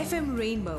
FM Rainbow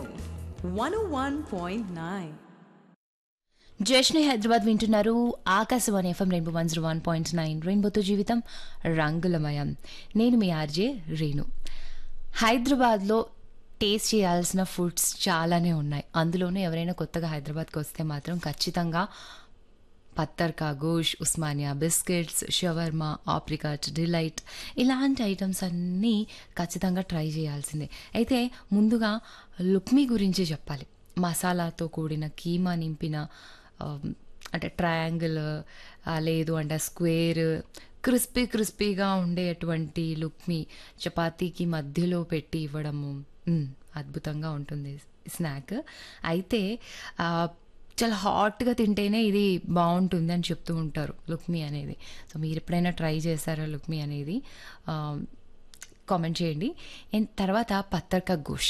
101.9. జష్ని హైదరాబాద్ వింటున్నారు Akashvani FM rainbow one zero one point nine రెయిన్బోతో జీవితం రంగులమయం నేను మీ ఆర్జే రేణు హైదరాబాద్లో టేస్ట్ చేయాల్సిన ఫుడ్స్ చాలానే ఉన్నాయి అందులోనూ ఎవరైనా కొత్తగా హైదరాబాద్కి వస్తే మాత్రం ఖచ్చితంగా Patthar ka gosht Osmania biscuits shawarma apricot delight ఇలాంటి ఐటమ్స్ అన్నీ ఖచ్చితంగా ట్రై చేయాల్సిందే అయితే ముందుగా లుక్మీ గురించి చెప్పాలి మసాలాతో కూడిన కీమా నింపిన ఆ, అంటే ట్రయాంగిల్ లేదు అంటే స్క్వేర్ క్రిస్పీ క్రిస్పీగా ఉండేటువంటి లుక్మీ చపాతీకి మధ్యలో పెట్టి ఇవ్వడము మ్, అద్భుతంగా ఉంటుంది స్నాక్ అయితే ఆ, చాలా హాట్గా తింటేనే ఇది బాగుంటుంది అని చెప్తూ ఉంటారు లుక్మీ అనేది సో మీరు ఎప్పుడైనా ట్రై చేశారా లుక్మీ అనేది కామెంట్ చేయండి అండ్ తర్వాత పత్తర్కా గోష్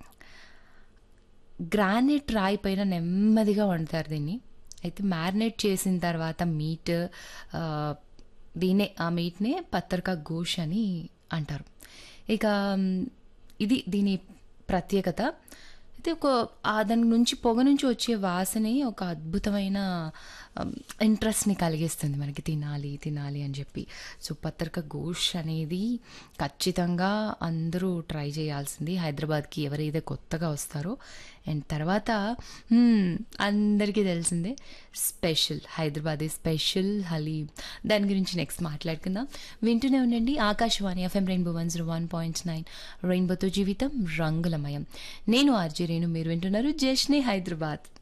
గ్రానైట్ రాయి పైన నెమ్మదిగా వండుతారు దీన్ని అయితే మ్యారినేట్ చేసిన తర్వాత మీట్ ఆ, దీన్నే ఆ మీట్నే పత్తర్కా గోష్ అని అంటారు ఇక మ్, ఇది దీని ప్రత్యేకత అయితే ఒక ఆ దాని నుంచి పొగ నుంచి వచ్చే వాసనే ఒక అద్భుతమైన ఇంట్రెస్ట్ని కలిగిస్తుంది మనకి తినాలి తినాలి అని చెప్పి సో పత్రిక గోష్ అనేది ఖచ్చితంగా అందరూ ట్రై చేయాల్సింది హైదరాబాద్కి ఎవరైతే కొత్తగా వస్తారో అండ్ తర్వాత hmm, అందరికీ తెలిసిందే స్పెషల్ హైదరాబాద్ స్పెషల్ హలీం దాని గురించి నెక్స్ట్ మాట్లాడుకుందాం వింటూనే ఉండండి Akashvani FM rainbow one zero one point nine రెయిన్బోతో జీవితం రంగులమయం నేను ఆర్జే రేణు మీరు వింటున్నారు జష్నే హైదరాబాద్